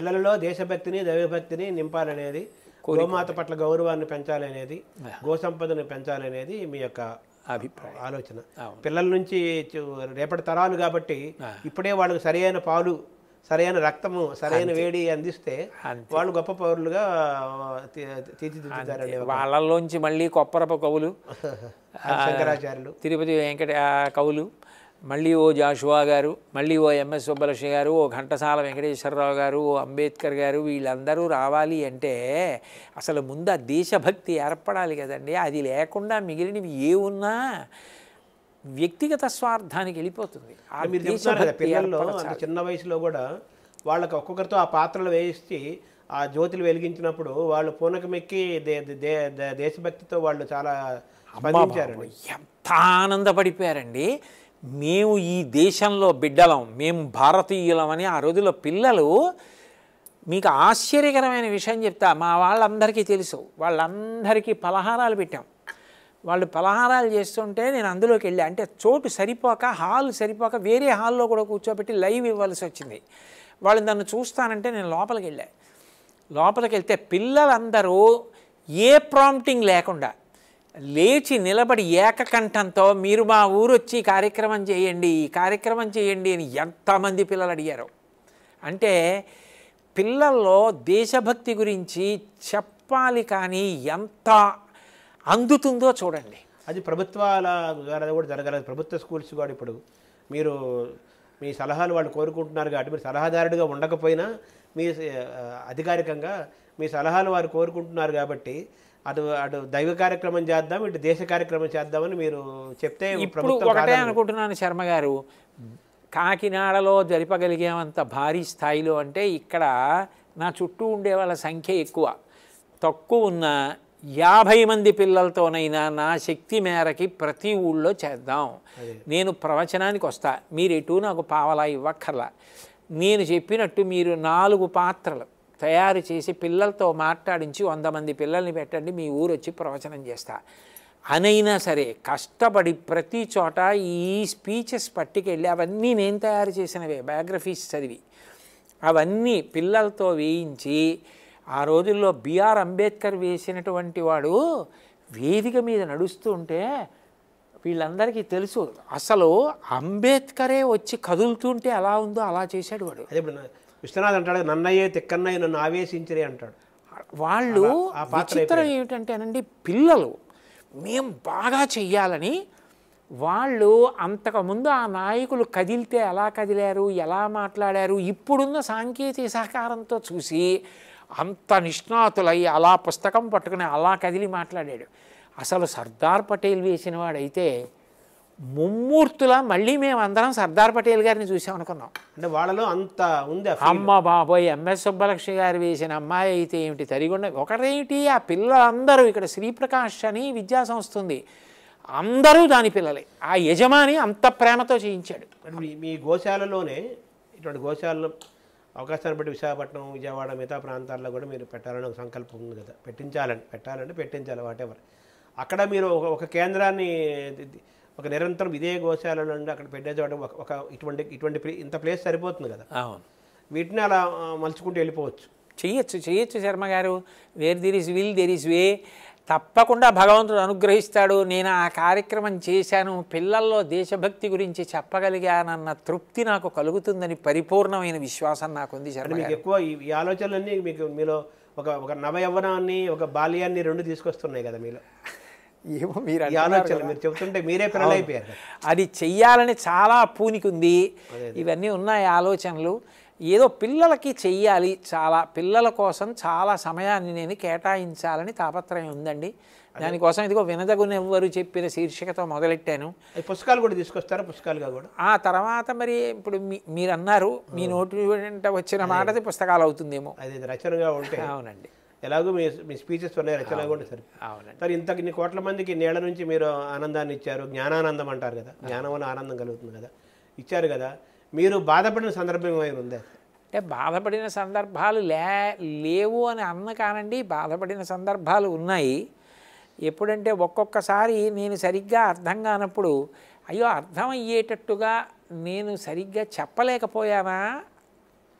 పిల్లలలో దేశభక్తిని దైవభక్తిని నింపాలనేది గోమాత పట్ల గౌరవాన్ని పెంచాలనేది గో సంపదను పెంచాలనేది మీ యొక్క అభిప్రాయం ఆలోచన అవును. పిల్లల నుంచి చు- రేపటి తరాలు కాబట్టి ఇప్పుడే వాళ్ళకి సరైన పాలు సరైన రక్తము సరైన వేడి అందిస్తే అంతే. వాళ్ళు గొప్ప పౌరులుగా తీ- తీర్చిదిద్దుతారనే ఒక వాళ్ళల్లోంచి మళ్ళీ కొప్పరప కవులు శంకరాచార్యులు తిరుపతి వెంకట ఆ కవులు మళ్ళీ ఓ జాషువా గారు మళ్ళీ ఓ ఎంఎస్ సుబ్బలక్ష్మి గారు ఓ ఘంటసాల వెంకటేశ్వరరావు గారు ఓ అంబేద్కర్ గారు వీళ్ళందరూ రావాలి అంటే అసలు ముందు ఆ దేశభక్తి ఏర్పడాలి కదండి అది లేకుండా మిగిలినవి ఏ ఉన్నా వ్యక్తిగత స్వార్థానికి వెళ్ళిపోతుంది ఆ మీరు చెప్తున్నారు కదా దేశభక్తి పిల్లల్లో ఏర్పరచాలి. అంత చిన్న వయసులో కూడా వాళ్ళకి ఒక్కొక్కరితో ఆ పాత్రలు వేయించి ఆ జ్యోతులు వెలిగించినప్పుడు వాళ్ళు పూనకమెక్కి దే దే దే- దేశభక్తితో వాళ్ళు చాలా స్పందించారండి బాబోయ్, ఎంత ఆనందపడిపోయారండి మేము ఈ దేశంలో బిడ్డలం మేము భారతీయులమని ఆ రోజుల్లో పిల్లలు మీకు ఆశ్చర్యకరమైన విషయం చెప్తా మా వాళ్ళందరికీ తెలుసు వాళ్ళందరికీ పలహారాలు పెట్టాం వాళ్ళు పలహారాలు చేస్తుంటే నేను అందులోకి వెళ్ళా అంటే చోటు సరిపోక హాల్ సరిపోక వేరే హాల్లో కూడా కూర్చోబెట్టి లైవ్ ఇవ్వాల్సి వచ్చింది వాళ్ళు నన్ను చూస్తానంటే నేను లోపలికి వెళ్ళా లోపలికి వెళ్తే పిల్లలందరూ ఏ ప్రాంప్టింగ్ లేకుండా లేచి నిలబడి ఏకకంఠంతో మీరు మా ఊరు వచ్చి ఈ కార్యక్రమం చేయండి ఈ కార్యక్రమం చేయండి అని ఎంతమంది పిల్లలు అడిగారు అంటే పిల్లల్లో దేశభక్తి గురించి చెప్పాలి కానీ ఎంత అందుతుందో చూడండి అది ప్రభుత్వాల ద్వారా కూడా జరగలేదు ప్రభుత్వ స్కూల్స్ కూడా ఇప్పుడు మీరు మీ సలహాలు వాళ్ళు కోరుకుంటున్నారు కాబట్టి మీరు సలహాదారుడిగా ఉండకపోయినా మీ ఆ, అధికారికంగా మీ సలహాలు వారు కోరుకుంటున్నారు కాబట్టి అటు అటు దైవ కార్యక్రమం చేద్దాం ఇటు దేశ కార్యక్రమం చేద్దామని మీరు చెప్తే ఇప్పుడు ప్రభుత్వం ఒకటే కాదనదు. అనుకుంటున్నాను శర్మ గారు కాకినాడలో జరిపగలిగేంత భారీ స్థాయిలో అంటే ఇక్కడ నా చుట్టూ ఉండే వాళ్ళ సంఖ్య ఎక్కువ తక్కువ ఉన్న యాభై మంది పిల్లలతోనైనా నా శక్తి మేరకి ప్రతి ఊళ్ళో చేద్దాం నేను ప్రవచనానికి వస్తా మీరు ఎటు నాకు పావలా ఇవ్వక్కర్లా నేను చెప్పినట్టు మీరు నాలుగు పాత్రలు తయారు చేసి పిల్లలతో మాట్లాడించి వంద మంది పిల్లల్ని పెట్టండి మీ ఊరు వచ్చి ప్రవచనం చేస్తా అనైనా సరే కష్టపడి ప్రతి చోట ఈ స్పీచెస్ పట్టుకెళ్ళి అవన్నీ నేను తయారు చేసినవే బయోగ్రఫీస్ చదివి అవన్నీ పిల్లలతో వేయించి ఆ రోజుల్లో బిఆర్ అంబేద్కర్ వేసినటువంటి వాడు వేదిక మీద నడుస్తూ ఉంటే వీళ్ళందరికీ తెలుసు అసలు అంబేద్కరే వచ్చి కదులుతుంటే ఎలా ఉందో అలా చేశాడు వాడు అదే ఇప్పుడు విశ్వనాథ్ అంటాడు నన్నయ్యే తిక్కన్నయ్య నన్ను ఆవేశించరే అంటాడు వాళ్ళు ఆ పాత్ర విచిత్రం ఏమిటంటేనండి పిల్లలు మేము బాగా చెయ్యాలని వాళ్ళు అంతకుముందు ఆ నాయకులు కదిలితే ఎలా కదిలారు ఎలా మాట్లాడారు ఇప్పుడున్న సాంకేతిక సహకారంతో చూసి అంత నిష్ణాతులై అలా పుస్తకం పట్టుకుని అలా కదిలి మాట్లాడాడు అసలు సర్దార్ పటేల్ వేసిన వాడైతే ముమ్మూర్తులా మళ్ళీ మేము అందరం సర్దార్ పటేల్ గారిని చూసామనుకున్నాం అంటే వాళ్ళలో అంత ఉంది ఆ feel. అమ్మ బాబోయ్ ఎంఎస్ సుబ్బలక్ష్మి గారు వేసిన అమ్మాయి అయితే ఏమిటి తరిగొండ ఒకటేమిటి ఆ పిల్లలందరూ ఇక్కడ శ్రీప్రకాష్ అని విద్యా సంస్థ ఉంది అందరూ దాని పిల్లలే ఆ యజమాని అంత ప్రేమతో చేయించాడు మరి మీ మీ గోశాలలోనే ఇటువంటి గోశాలలో అవకాశాన్ని బట్టి విశాఖపట్నం విజయవాడ మిగతా ప్రాంతాల్లో కూడా మీరు పెట్టాలని ఒక సంకల్పం ఉంది కదా పెట్టించాలని పెట్టాలంటే పెట్టించాలి వాటెవర్ అక్కడ మీరు ఒక ఒక కేంద్రాన్ని ది- ది- ఒక నిరంతరం ఇదే గోశాల నుండి అక్కడ పెట్టే చోట ఒక- ఒక ఇటువంటి ఇటువంటి ప్లే- ఇంత ప్లేస్ సరిపోతుంది కదా అవును వీటిని అలా ఆ, మలుచుకుంటూ వెళ్ళిపోవచ్చు చెయ్యొచ్చు చెయ్యొచ్చు శర్మ గారు where there is will there is way తప్పకుండా భగవంతుడు అనుగ్రహిస్తాడు నేను ఆ కార్యక్రమం చేశాను పిల్లల్లో దేశభక్తి గురించి చెప్పగలిగానన్న తృప్తి నాకు కలుగుతుందని పరిపూర్ణమైన విశ్వాసం నాకుంది అంటే శర్మ మీకు గారు ఎక్కువ ఈ- ఈ ఆలోచనలన్నీ మీకు మీలో ఒక ఒక నవ యవ్వనాన్ని ఒక బాల్యాన్ని రెండు తీసుకొస్తున్నాయి కదా మీలో ఏమో మీరు ఈ ఆలోచనలు మీరు చెబుతుంటే మీరే పిల్లలైపోయారు కదా. అది చెయ్యాలని చాలా పూనికుంది ఇవన్నీ ఉన్నాయి ఆలోచనలు ఏదో పిల్లలకి చెయ్యాలి చాలా పిల్లల కోసం చాలా సమయాన్ని నేను కేటాయించాలని తాపత్రయం ఉందండి దానికోసం ఇదిగో వినదగునెవ్వరు చెప్పిన శీర్షికతో మొదలెట్టాను ఈ పుస్తకాలు కూడా తీసుకొస్తారా పుస్తకాలుగా కూడా ఆ తర్వాత మరి ఇప్పుడు మీ- మీరు అన్నారు మీ నోటి వెంట వచ్చిన మాటది పుస్తకాలు అవుతుందేమో అది రచనగా ఉంటే అవునండి ఎలాగో మీ మీ స్పీచెస్ ఉన్నాయి రచనగా ఉంటే సరే అవునండి సరే ఇంత ఇన్ని కోట్ల మందికి నేల నుంచి మీరు ఆనందాన్ని ఇచ్చారు జ్ఞానానందం అంటారు కదా జ్ఞానం వల్ల ఆనందం కలుగుతుంది కదా ఇచ్చారు కదా మీరు బాధపడిన సందర్భం ఏమైనా ఉందా అంటే బాధపడిన సందర్భాలు లే లేవు అని అన్న కానండి బాధపడిన సందర్భాలు ఉన్నాయి ఎప్పుడంటే ఒక్కొక్కసారి నేను సరిగ్గా అర్థం కానప్పుడు అయ్యో అర్థమయ్యేటట్టుగా నేను సరిగ్గా చెప్పలేకపోయానా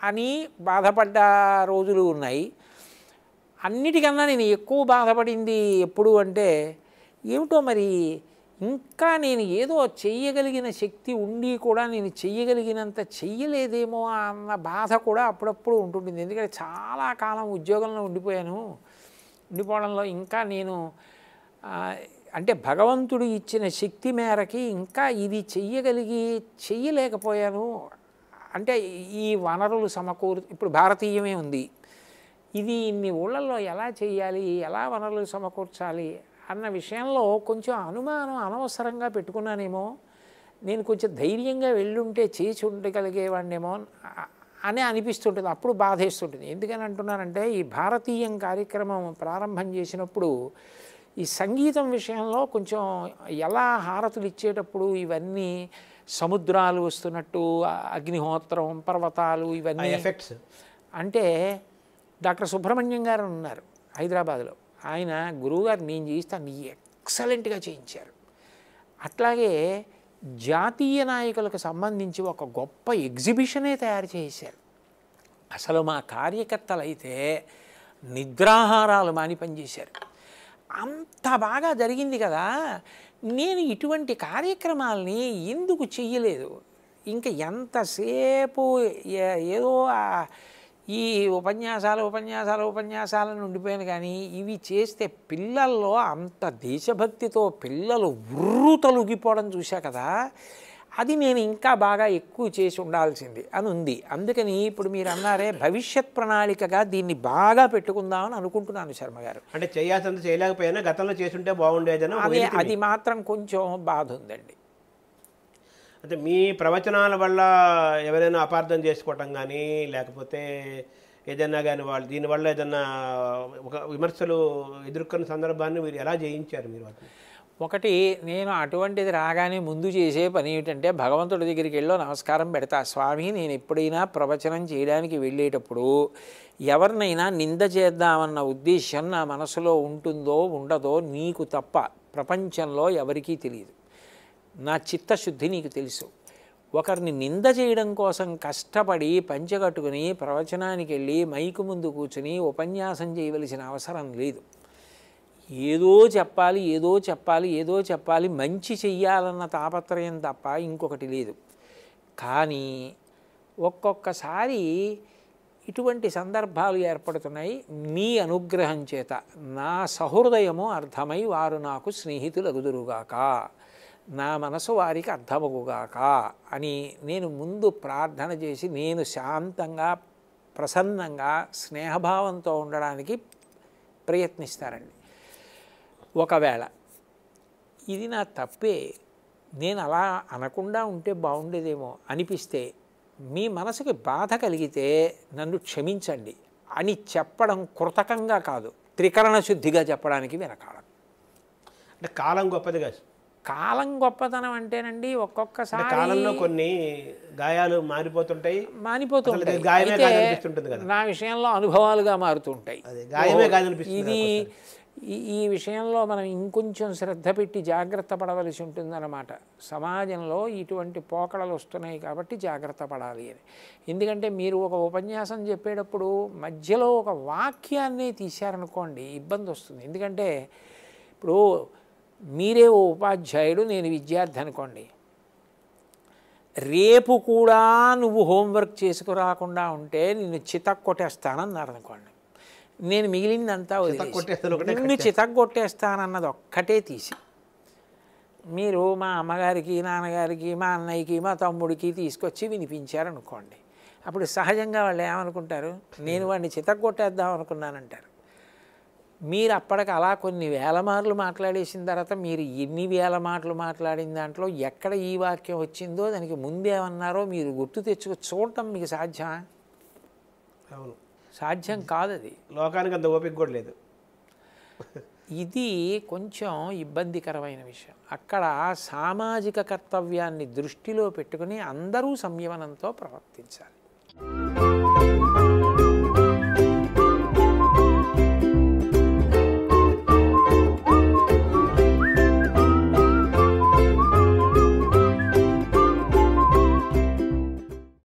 అని బాధపడ్డ రోజులు ఉన్నాయి అన్నిటికన్నా నేను ఎక్కువ బాధపడింది ఎప్పుడు అంటే ఏమిటో మరి ఇంకా నేను ఏదో చెయ్యగలిగిన శక్తి ఉండి కూడా నేను చెయ్యగలిగినంత చెయ్యలేదేమో అన్న బాధ కూడా అప్పుడప్పుడు ఉంటుంటుంది ఎందుకంటే చాలా కాలం ఉద్యోగంలో ఉండిపోయాను ఉండిపోవడంలో ఇంకా నేను ఆ, అంటే భగవంతుడు ఇచ్చిన శక్తి మేరకి ఇంకా ఇది చెయ్యగలిగి చెయ్యలేకపోయాను అంటే ఈ వనరులు సమకూరు ఇప్పుడు భారతీయమే ఉంది ఇది ఇన్ని ఊళ్ళల్లో ఎలా చేయాలి ఎలా వనరులు సమకూర్చాలి అన్న విషయంలో కొంచెం అనుమానం అనవసరంగా పెట్టుకున్నానేమో నేను కొంచెం ధైర్యంగా వెళ్ళుంటే చేసి ఉండగలిగేవాడినేమో అ- అని అనిపిస్తుంటుంది అప్పుడు బాధేస్తుంటుంది ఎందుకని అంటున్నానంటే ఈ భారతీయం కార్యక్రమం ప్రారంభం చేసినప్పుడు ఈ సంగీతం విషయంలో కొంచెం ఎలా హారతులు ఇచ్చేటప్పుడు ఇవన్నీ సముద్రాలు వస్తున్నట్టు ఆ అగ్నిహోత్రం పర్వతాలు ఆ ఇవన్నీ ఎఫెక్ట్స్ అంటే డాక్టర్ సుబ్రహ్మణ్యం గారు ఉన్నారు హైదరాబాద్లో ఆయన గురువుగారు నేను చేయిస్తాను ఎక్సలెంట్గా చేయించారు అట్లాగే జాతీయ నాయకులకు సంబంధించి ఒక గొప్ప ఎగ్జిబిషనే తయారు చేశారు అసలు మా కార్యకర్తలు అయితే నిద్రాహారాలు మాని పనిచేశారు అంత బాగా జరిగింది కదా నేను ఇటువంటి కార్యక్రమాల్ని ఎందుకు చెయ్యలేదు ఇంకా ఎంతసేపు ఏ- ఏదో ఆ ఈ ఉపన్యాసాలు ఉపన్యాసాలు ఉపన్యాసాలను ఉండిపోయాను కానీ ఇవి చేస్తే పిల్లల్లో అంత దేశభక్తితో పిల్లలు ఉర్రు తొలగిపోవడం చూశా కదా అది నేను ఇంకా బాగా ఎక్కువ చేసి ఉండాల్సింది అని ఉంది అందుకని ఇప్పుడు మీరు అన్నారే భవిష్యత్ ప్రణాళికగా దీన్ని బాగా పెట్టుకుందామని అనుకుంటున్నాను శర్మ గారు అంటే చేయాల్సినంత చేయలేకపోయినా గతంలో చేసుంటే బాగుండేదని ఒక అదే వెలితి అది మాత్రం కొంచెం బాధ ఉందండి అంటే మీ ప్రవచనాల వల్ల ఎవరైనా అపార్థం చేసుకోవటం కానీ లేకపోతే ఏదైనా కానీ వాళ్ళు దీనివల్ల ఏదైనా ఒక విమర్శలు ఎదుర్కొన్న సందర్భాన్ని మీరు ఎలా జయించారు మీరు వాటిని ఒకటి నేను అటువంటిది రాగానే ముందు చేసే పని ఏమిటంటే భగవంతుడి దగ్గరికి వెళ్ళో నమస్కారం పెడతా స్వామి నేను ఎప్పుడైనా ప్రవచనం చేయడానికి వెళ్ళేటప్పుడు ఎవరినైనా నింద చేద్దామన్న ఉద్దేశం నా మనసులో ఉంటుందో ఉండదో నీకు తప్ప ప్రపంచంలో ఎవరికీ తెలియదు నా చిత్తశుద్ధి నీకు తెలుసు ఒకరిని నింద చేయడం కోసం కష్టపడి పంచగట్టుకుని ప్రవచనానికి వెళ్ళి మైకు ముందు కూర్చుని ఉపన్యాసం చేయవలసిన అవసరం లేదు ఏదో చెప్పాలి ఏదో చెప్పాలి ఏదో చెప్పాలి మంచి చెయ్యాలన్న తాపత్రయం తప్ప ఇంకొకటి లేదు కానీ ఒక్కొక్కసారి ఇటువంటి సందర్భాలు ఏర్పడుతున్నాయి నీ అనుగ్రహం చేత నా సహృదయము అర్థమై వారు నాకు స్నేహితులగుదురుగాక నా మనసు వారికి అర్థమగుగాక అని నేను ముందు ప్రార్థన చేసి నేను శాంతంగా ప్రసన్నంగా స్నేహభావంతో ఉండడానికి ప్రయత్నిస్తారండి ఒకవేళ ఇది నా తప్పే నేను అలా అనకుండా ఉంటే బాగుండేదేమో అనిపిస్తే మీ మనసుకి బాధ కలిగితే నన్ను క్షమించండి అని చెప్పడం కృతకంగా కాదు త్రికరణ శుద్ధిగా చెప్పడానికి వెనకాడం అంటే కాలం గొప్పది కాదు కాలం గొప్పతనం అంటేనండి అంటే ఒక్కొక్కసారి కాలంలో కొన్ని గాయాలు మారిపోతుంటాయి మానిపోతుంటాయి అసలు ఇది గాయమే అయితే కాదనిపిస్తుంటుంది కదా. నా విషయంలో అనుభవాలుగా మారుతుంటాయి అదే, గాయమే కాదనిపిస్తుంది ఇది ఈ ఈ విషయంలో మనం ఇంకొంచెం శ్రద్ధ పెట్టి జాగ్రత్త పడవలసి ఉంటుందన్నమాట సమాజంలో ఇటువంటి పోకడలు వస్తున్నాయి కాబట్టి జాగ్రత్త పడాలి అని ఎందుకంటే మీరు ఒక ఉపన్యాసం చెప్పేటప్పుడు మధ్యలో ఒక వాక్యాన్ని తీశారనుకోండి ఇబ్బంది వస్తుంది ఎందుకంటే ఇప్పుడు మీరే ఓ ఉపాధ్యాయుడు నేను విద్యార్థి అనుకోండి రేపు కూడా నువ్వు హోంవర్క్ చేసుకురాకుండా ఉంటే నిన్ను చితక్ కొట్టేస్తానన్నారు అనుకోండి నేను మిగిలిందంతా వదిలేసి కొట్టేస్తాను ఒకటే నిన్ను చితక్ కొట్టేస్తానన్నది ఒక్కటే తీసి మీరు మా అమ్మగారికి నాన్నగారికి మా అన్నయ్యకి మా తమ్ముడికి తీసుకొచ్చి వినిపించారనుకోండి అప్పుడు సహజంగా వాళ్ళు ఏమనుకుంటారు నేను వాడిని చితక్ కొట్టేద్దాం అనుకున్నానంటారు మీరు అప్పటికి అలా కొన్ని వేల మార్లు మాట్లాడేసిన తర్వాత మీరు ఎన్ని వేల మాటలు మాట్లాడిన దాంట్లో ఎక్కడ ఈ వాక్యం వచ్చిందో దానికి ముందేమన్నారో మీరు గుర్తు తెచ్చుకో చూడటం మీకు సాధ్యమా అవును సాధ్యం కాదు అది లోకానికి అంత ఓపిక కూడా లేదు ఇది కొంచెం ఇబ్బందికరమైన విషయం అక్కడ సామాజిక కర్తవ్యాన్ని దృష్టిలో పెట్టుకుని అందరూ సంయమనంతో ప్రవర్తించాలి